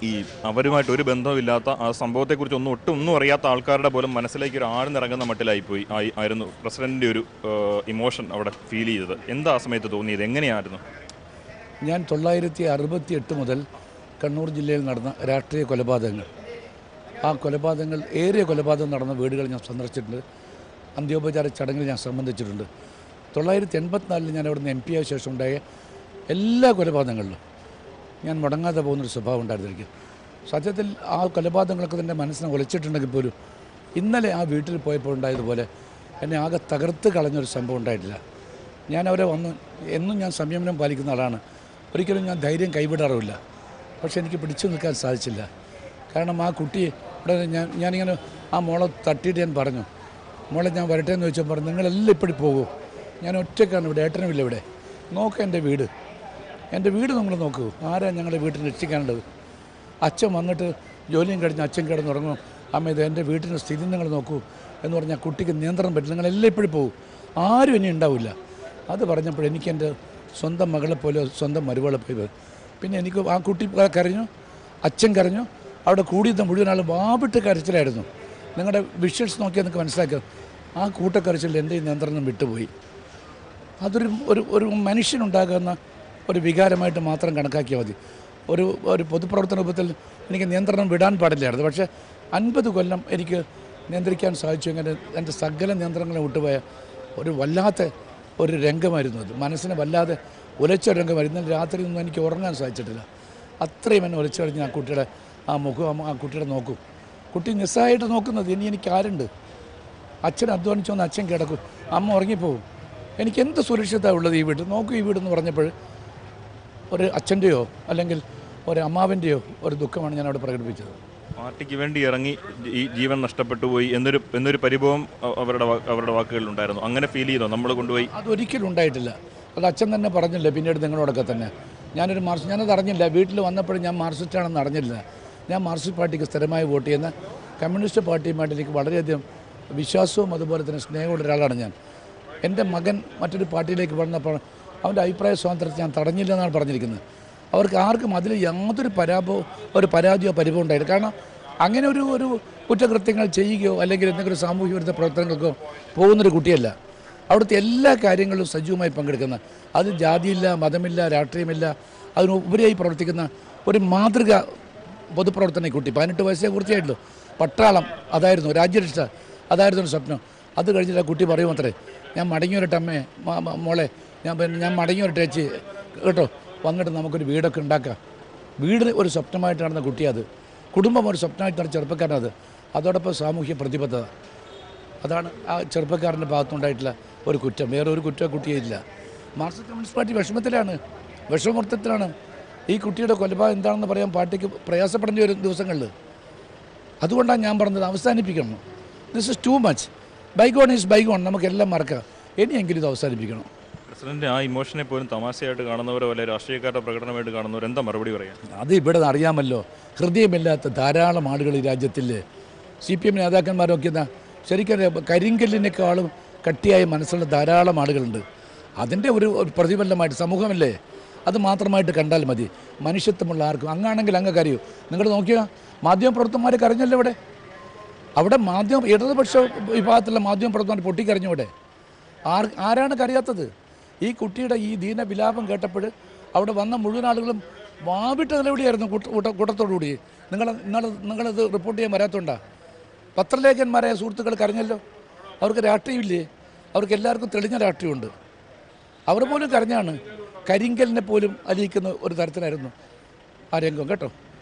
ഈ അവരുമായിട്ട് ഒരു ബന്ധമില്ലാത്ത ആ സംഭവത്തെക്കുറിച്ച് ഒന്നും ഒട്ടും ഒന്നും അറിയാത്ത ആൾക്കാരുടെ പോലും മനസ്സിലേക്ക് ഒരു ആഴ്ന്നിറങ്ങുന്ന മട്ടിലായിപ്പോയി ആയി ആയിരുന്നു പ്രസിഡന്റിന്റെ ഒരു ഇമോഷൻ അവിടെ ഫീൽ ചെയ്തത് എന്താ ആ സമയത്ത് തോന്നിയത് എങ്ങനെയായിരുന്നു ഞാൻ തൊള്ളായിരത്തി അറുപത്തി എട്ട് മുതൽ കണ്ണൂർ ജില്ലയിൽ നടന്ന രാഷ്ട്രീയ കൊലപാതകങ്ങൾ ആ കൊലപാതകങ്ങൾ ഏറിയ കൊലപാതകം നടന്ന വീടുകൾ ഞാൻ സന്ദർശിച്ചിട്ടുണ്ട് അന്ത്യോപചാര ചടങ്ങിൽ ഞാൻ സംബന്ധിച്ചിട്ടുണ്ട് തൊള്ളായിരത്തി എൺപത്തിനാലിൽ ഞാൻ അവിടുന്ന് എം പി ആയ ശേഷം ഉണ്ടായ എല്ലാ കൊലപാതകങ്ങളിലും ഞാൻ മുടങ്ങാതെ പോകുന്നൊരു സ്വഭാവം ഉണ്ടായിരുന്നു എനിക്ക് സത്യത്തിൽ ആ കൊലപാതകങ്ങളൊക്കെ തന്നെ മനസ്സിനെ ഒളിച്ചിട്ടുണ്ടെങ്കിൽ പോലും ഇന്നലെ ആ വീട്ടിൽ പോയപ്പോൾ ഉണ്ടായതുപോലെ എന്നെ ആകെ തകർത്ത് കളഞ്ഞൊരു സംഭവം ഉണ്ടായിട്ടില്ല ഞാൻ അവരെ വന്ന് എന്നും ഞാൻ സംയമനം പാലിക്കുന്ന ആളാണ് ഒരിക്കലും ഞാൻ ധൈര്യം കൈവിടാറുമില്ല പക്ഷെ എനിക്ക് പിടിച്ചു നിൽക്കാൻ സാധിച്ചില്ല കാരണം ആ കുട്ടി ഇവിടെ ഞാൻ ഞാനിങ്ങനെ ആ മോളെ തട്ടിയിട്ട് ഞാൻ പറഞ്ഞു മോളെ ഞാൻ വരട്ടെ എന്ന് ചോദിച്ചാൽ പറഞ്ഞു നിങ്ങളെല്ലാം ഇപ്പോഴും പോകുമോ ഞാൻ ഒറ്റക്കാണ് ഇവിടെ ഏട്ടനുമില്ല ഇവിടെ നോക്ക് എൻ്റെ വീട് എൻ്റെ വീട് നിങ്ങൾ നോക്കൂ ആരാ ഞങ്ങളുടെ വീട്ടിൽ രക്ഷിക്കാനുള്ളത് അച്ഛൻ വന്നിട്ട് ജോലിയും കഴിഞ്ഞ് അച്ഛൻ കിടന്നുറങ്ങും അമ്മ ഇത് എൻ്റെ വീട്ടിൻ്റെ സ്ഥിതി നിങ്ങൾ നോക്കൂ എന്ന് പറഞ്ഞാൽ കുട്ടിക്ക് നിയന്ത്രണം പറ്റില്ല നിങ്ങളെല്ലാം ഇപ്പോഴും പോകും ആരും ഇനി ഉണ്ടാവില്ല അത് പറഞ്ഞപ്പോൾ എനിക്ക് എൻ്റെ സ്വന്തം മകളെ പോലെ സ്വന്തം മരുവളെ പോലെ പിന്നെ എനിക്ക് ആ കുട്ടി കരഞ്ഞു അച്ഛൻ കരഞ്ഞു അവിടെ കൂടിയിരുന്ന മുഴുവൻ ആൾ വാവിട്ട് കരച്ചിലായിരുന്നു നിങ്ങളുടെ വിഷ്വൽസ് നോക്കിയാൽ നിങ്ങൾക്ക് മനസ്സിലാക്കാം ആ കൂട്ടക്കരച്ചിൽ എൻ്റെ ഈ നിയന്ത്രണം വിട്ടുപോയി അതൊരു ഒരു ഒരു മനുഷ്യനുണ്ടാകുന്ന ഒരു വികാരമായിട്ട് മാത്രം കണക്കാക്കിയാൽ മതി ഒരു ഒരു പൊതുപ്രവർത്തന രൂപത്തിൽ എനിക്ക് നിയന്ത്രണം വിടാൻ പാടില്ലായിരുന്നു പക്ഷേ അൻപത് കൊല്ലം എനിക്ക് നിയന്ത്രിക്കാൻ സാധിച്ചു എങ്ങനെ എൻ്റെ സകല നിയന്ത്രണങ്ങളും വിട്ടുപോയ ഒരു വല്ലാത്ത ഒരു രംഗമായിരുന്നു അത് മനസ്സിനെ വല്ലാതെ ഉലച്ച രംഗമായിരുന്നു ഇന്നലെ രാത്രി ഒന്നും എനിക്ക് ഉറങ്ങാൻ സാധിച്ചിട്ടില്ല അത്രയും എന്നെ ഉലച്ചു കഴിഞ്ഞ് ആ കുട്ടിയുടെ ആ മുഖം ആ കുട്ടിയുടെ നോക്കും കുട്ടി നിസ്സഹായിട്ട് നോക്കുന്നത് ഇനി എനിക്ക് ആരുണ്ട് അച്ഛൻ അധ്വാനിച്ചു വന്ന് അച്ഛൻ കിടക്കും അമ്മ ഉറങ്ങിപ്പോവും എനിക്ക് എന്ത് സുരക്ഷിത ഉള്ളത് ഈ വീട്ടിൽ നോക്കൂ ഈ വീടെന്ന് പറഞ്ഞപ്പോൾ ഒരു അച്ഛൻ്റെയോ അല്ലെങ്കിൽ ഒരു അമ്മാവിൻ്റെയോ ഒരു ദുഃഖമാണ് ഞാൻ അവിടെ പ്രകടിപ്പിച്ചത് പാർട്ടിക്ക് വേണ്ടി ഇറങ്ങി ഈ ജീവൻ നഷ്ടപ്പെട്ടു പോയി എന്നൊരു എന്നൊരു പരിഭവം അ- അവരുടെ വാ- അവരുടെ വാക്കുകളിലുണ്ടായിരുന്നു അങ്ങനെ ഫീൽ ചെയ്തോ നമ്മൾ കൊണ്ടുപോയി അതൊരിക്കലും ഉണ്ടായിട്ടില്ല അത് അച്ഛൻ തന്നെ പറഞ്ഞില്ല പിന്നീട് നിങ്ങളോടൊക്കെ തന്നെ ഞാനൊരു മാർക്സ് ഞാനത് അറിഞ്ഞില്ല വീട്ടിൽ വന്നപ്പോഴും ഞാൻ മാർക്സിസ്റ്റാണെന്ന് അറിഞ്ഞില്ല ഞാൻ മാർക്സിസ്റ്റ് പാർട്ടിക്ക് സ്ഥിരമായി വോട്ട് ചെയ്യുന്ന കമ്മ്യൂണിസ്റ്റ് പാർട്ടിയുമായിട്ട് എനിക്ക് വളരെയധികം വിശ്വാസവും അതുപോലെ തന്നെ സ്നേഹമുള്ള ഒരാളാണ് ഞാൻ എൻ്റെ മകൻ മറ്റൊരു പാർട്ടിയിലേക്ക് വന്നപ്പോൾ അവൻ്റെ അഭിപ്രായ സ്വാതന്ത്ര്യത്തെ ഞാൻ തടഞ്ഞില്ല എന്നാണ് പറഞ്ഞിരിക്കുന്നത് അവർക്ക് ആർക്കും അതിൽ യാതൊരു പരാഭവം ഒരു പരാതിയോ പരിഭവം ഉണ്ടായില്ല കാരണം അങ്ങനെ ഒരു ഒരു കുറ്റകൃത്യങ്ങൾ ചെയ്യുകയോ അല്ലെങ്കിൽ എന്തെങ്കിലും സാമൂഹ്യ വിരുദ്ധ പ്രവർത്തനങ്ങൾക്കോ പോകുന്നൊരു കുട്ടിയല്ല അവിടുത്തെ എല്ലാ കാര്യങ്ങളിലും സജീവമായി പങ്കെടുക്കുന്ന അത് ജാതിയില്ല മതമില്ല രാഷ്ട്രീയമില്ല അതിന് ഉപരിയായി പ്രവർത്തിക്കുന്ന ഒരു മാതൃക പൊതുപ്രവർത്തന കുട്ടി പതിനെട്ട് വയസ്സേ പൂർത്തിയായിട്ടുള്ളൂ പട്ടാളം അതായിരുന്നു രാജ്യരക്ഷ അതായിരുന്നു ഒരു സ്വപ്നം അത് കഴിഞ്ഞിട്ട് ആ കുട്ടി പറയും അത്രേ ഞാൻ മടങ്ങി വരട്ടെ അമ്മേ മ- മ- മോളെ ഞാൻ പിന്നെ ഞാൻ മടങ്ങി വരട്ടെ ചേച്ചി കേട്ടോ വന്നിട്ട് നമുക്കൊരു വീടൊക്കെ ഉണ്ടാക്കാം വീട് ഒരു സ്വപ്നമായിട്ട് നടന്ന കുട്ടിയത് കുടുംബം ഒരു സ്വപ്നമായിട്ട് നടന്ന ചെറുപ്പക്കാരനത് അതോടൊപ്പം സാമൂഹ്യ പ്രതിബദ്ധത അതാണ് ആ ചെറുപ്പക്കാരൻ്റെ ഭാഗത്തുണ്ടായിട്ടുള്ള ഒരു കുറ്റം വേറെ ഒരു കുറ്റം കുട്ടിയില്ല മാർക്സിസ്റ്റ് കമ്മ്യൂണിസ്റ്റ് പാർട്ടി വിഷമത്തിലാണ് വിഷമവൃത്തത്തിലാണ് ഈ കുട്ടിയുടെ കൊലപാതകം എന്താണെന്ന് പറയാൻ പാർട്ടിക്ക് പ്രയാസപ്പെടേണ്ടി വരും ദിവസങ്ങളിൽ അതുകൊണ്ടാണ് ഞാൻ പറഞ്ഞത് അവസാനിപ്പിക്കണം this is too much bygone is bygone നമുക്കെല്ലാം മറക്കാം ഇനിയെങ്കിലും ഇത് അവസാനിപ്പിക്കണം പ്രസിഡന്റ് ആ ഇമോഷനെ പോലും തമാശയായിട്ട് കാണുന്നവരോ അല്ലെ രാഷ്ട്രീയക്കാരുടെ പ്രകടനമായിട്ട് കാണുന്നവർ എന്താ മറുപടി പറയാം അത് ഇവിടെ അറിയാമല്ലോ ഹൃദയമില്ലാത്ത ധാരാളം ആളുകൾ ഈ രാജ്യത്തില്ലേ സി പി എം നേതാക്കന്മാരൊക്കെ എന്താ ശരിക്കും അറിയാം, കരിങ്കല്ലിനേക്കാളും കട്ടിയായ മനസ്സുള്ള ധാരാളം ആളുകളുണ്ട് അതിൻ്റെ ഒരു ഒരു പ്രതിഫലനമായിട്ട് സമൂഹമല്ലേ അത് മാത്രമായിട്ട് കണ്ടാൽ മതി മനുഷ്യത്വമുള്ള ആർക്കും അങ്ങാണെങ്കിൽ അങ്ങ് കരയൂ നിങ്ങൾ നോക്കിയാൽ മാധ്യമപ്രവർത്തകന്മാർ കരഞ്ഞല്ലോ ഇവിടെ അവിടെ മാധ്യമ ഇടതുപക്ഷ വിഭാഗത്തിലുള്ള മാധ്യമപ്രവർത്തകന്മാർ പൊട്ടിക്കരഞ്ഞു ഇവിടെ ആർ ആരാണ് കരയാത്തത് ഈ കുട്ടിയുടെ ഈ ദീനവിലാപം കേട്ടപ്പോൾ അവിടെ വന്ന മുഴുവൻ ആളുകളും വാവിട്ട് നിലവിളിയായിരുന്നു കൂട്ട കൂട്ട- കൂട്ടത്തോടുകൂടി നിങ്ങൾ നിങ്ങൾ നിങ്ങളത് റിപ്പോർട്ട് ചെയ്യാൻ വരാത്തോണ്ടാ പത്രലേഖന്മാരായ സുഹൃത്തുക്കൾ കരഞ്ഞല്ലോ അവർക്ക് രാഷ്ട്രീയമില്ലേ അവർക്ക് എല്ലാവർക്കും തെളിഞ്ഞ രാഷ്ട്രീയമുണ്ട് അവർ പോലും കരഞ്ഞാണ് കരിങ്കലിനെ പോലും അലിയിക്കുന്ന ഒരു തരത്തിലായിരുന്നു ആ രംഗം കേട്ടോ